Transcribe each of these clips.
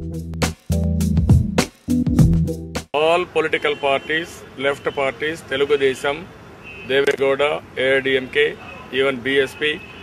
all political parties, left parties, Telugudesam, Devegowda, AIDMK, even BSP,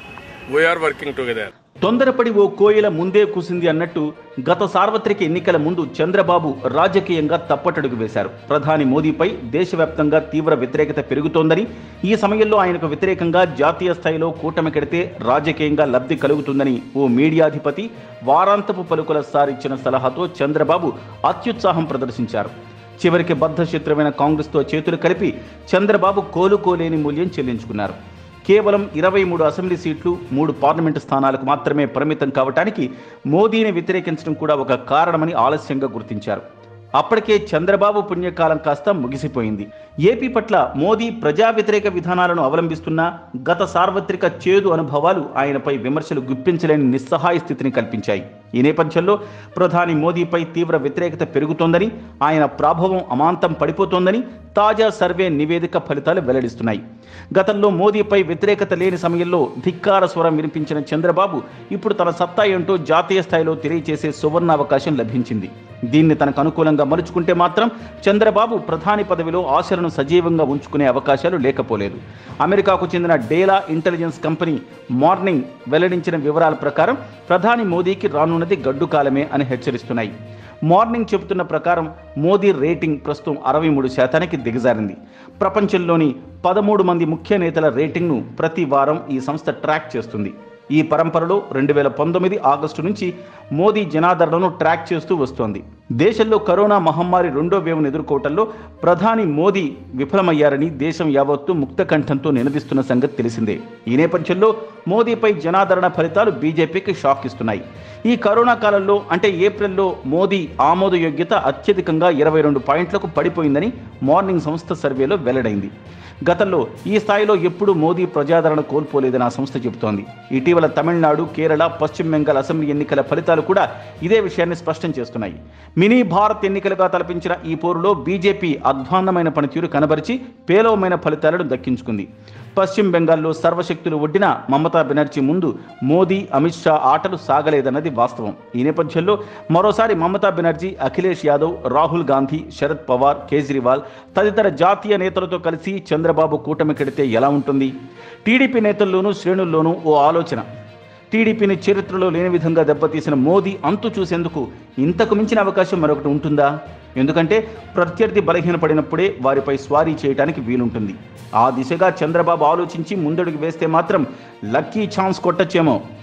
we are working together. తొందరపడి ఓ కోయిల ముందే కూసింది అన్నట్టు గత సార్వత్రిక ఎన్నికల ముందు చంద్రబాబు రాజకీయంగా తప్పటడుగు వేశారు ప్రధాని మోదీపై దేశవ్యాప్తంగా తీవ్ర వ్యతిరేకత పెరుగుతోందని ఈ సమయంలో ఆయనకు వ్యతిరేకంగా జాతీయ స్థాయిలో కూటమి కడితే రాజకీయంగా లబ్ధి కలుగుతుందని ఓ మీడియాధిపతి వారాంతపు పలుకుల సారిచ్చిన సలహాతో చంద్రబాబు అత్యుత్సాహం ప్రదర్శించారు చివరికి బద్ధ శత్రువైన కాంగ్రెస్తో చేతులు కలిపి చంద్రబాబు కోలుకోలేని మూల్యం చెల్లించుకున్నారు కేవలం ఇరవై మూడు అసెంబ్లీ సీట్లు మూడు పార్లమెంటు స్థానాలకు మాత్రమే పరిమితం కావటానికి మోదీని వ్యతిరేకించడం కూడా ఒక కారణమని ఆలస్యంగా గుర్తించారు అప్పటికే చంద్రబాబు పుణ్యకాలం కాస్త ముగిసిపోయింది ఏపీ పట్ల మోదీ ప్రజా వ్యతిరేక విధానాలను అవలంబిస్తున్నా గత సార్వత్రిక చేదు అనుభవాలు ఆయనపై విమర్శలు గుప్పించలేని నిస్సహాయ స్థితిని కల్పించాయి ఈ నేపథ్యంలో ప్రధాని మోదీపై తీవ్ర వ్యతిరేకత పెరుగుతోందని ఆయన ప్రాభవం అమాంతం పడిపోతోందని తాజా సర్వే నివేదిక ఫలితాలు వెల్లడిస్తున్నాయి గతంలో మోదీపై వ్యతిరేకత లేని సమయంలో ధిక్కార స్వరం వినిపించిన చంద్రబాబు ఇప్పుడు తన సత్తా ఏంటో జాతీయ స్థాయిలో తెలియచేసే సువర్ణ అవకాశం లభించింది దీన్ని తనకు అనుకూలంగా మలుచుకుంటే మాత్రం చంద్రబాబు ప్రధాని పదవిలో ఆశలను సజీవంగా ఉంచుకునే అవకాశాలు లేకపోలేదు అమెరికాకు చెందిన డేలా ఇంటెలిజెన్స్ కంపెనీ మార్నింగ్ వెల్లడించిన వివరాల ప్రకారం ప్రధాని మోదీకి రానున్నది గడ్డు కాలమే అని హెచ్చరిస్తున్నాయి మార్నింగ్ చెబుతున్న ప్రకారం మోదీ రేటింగ్ ప్రస్తుతం అరవై మూడు శాతానికి దిగజారింది ప్రపంచంలోని పదమూడు మంది ముఖ్య నేతల రేటింగ్ను ప్రతి వారం ఈ సంస్థ ట్రాక్ చేస్తుంది ఈ పరంపరలో రెండు వేల పంతొమ్మిది ఆగస్టు నుంచి మోదీ జనాదరణను ట్రాక్ చేస్తూ వస్తోంది దేశంలో కరోనా మహమ్మారి రెండో వేవ్ను ఎదుర్కోవటంలో ప్రధాని మోదీ విఫలమయ్యారని దేశం యావత్తు ముక్త కంఠంతో నినదిస్తున్న సంగతి తెలిసిందే ఈ నేపథ్యంలో మోదీపై జనాదరణ ఫలితాలు బీజేపీకి షాక్ ఇస్తున్నాయి ఈ కరోనా కాలంలో అంటే ఏప్రిల్లో మోదీ ఆమోదయోగ్యత అత్యధికంగా ఇరవై రెండు పాయింట్లకు పడిపోయిందని మార్నింగ్ సంస్థ సర్వేలో వెల్లడైంది గతంలో ఈ స్థాయిలో ఎప్పుడూ మోదీ ప్రజాదరణ కోల్పోలేదని ఆ సంస్థ చెబుతోంది ఇటీవల తమిళనాడు కేరళ పశ్చిమ బెంగాల్ అసెంబ్లీ ఎన్నికల ఫలితాలు కూడా ఇదే విషయాన్ని స్పష్టం చేస్తున్నాయి మినీ భారత్ ఎన్నికలుగా తలపించిన ఈ పోరులో బీజేపీ అధ్వాన్నమైన పనితీరు కనబరిచి పేలవమైన ఫలితాలను దక్కించుకుంది పశ్చిమ బెంగాల్లో సర్వశక్తులు ఒడ్డిన మమతా బెనర్జీ ముందు మోదీ అమిత్ షా ఆటలు సాగలేదన్నది వాస్తవం ఈ నేపథ్యంలో మరోసారి మమతా బెనర్జీ అఖిలేష్ యాదవ్ రాహుల్ గాంధీ శరద్ పవార్ కేజ్రీవాల్ తదితర జాతీయ నేతలతో కలిసి చంద్రబాబు కూటమి కడితే ఎలా ఉంటుంది టీడీపీ నేతల్లోనూ శ్రేణుల్లోనూ ఓ ఆలోచన టీడీపీని చరిత్రలో లేని విధంగా దెబ్బతీసిన మోదీ అంతు చూసేందుకు ఇంతకు మించిన అవకాశం మరొకటి ఉంటుందా ఎందుకంటే ప్రత్యర్థి బలహీనపడినప్పుడే వారిపై స్వారీ చేయడానికి వీలుంటుంది ఆ దిశగా చంద్రబాబు ఆలోచించి ముందడుగు వేస్తే మాత్రం లక్కీ ఛాన్స్ కొట్టచ్చేమో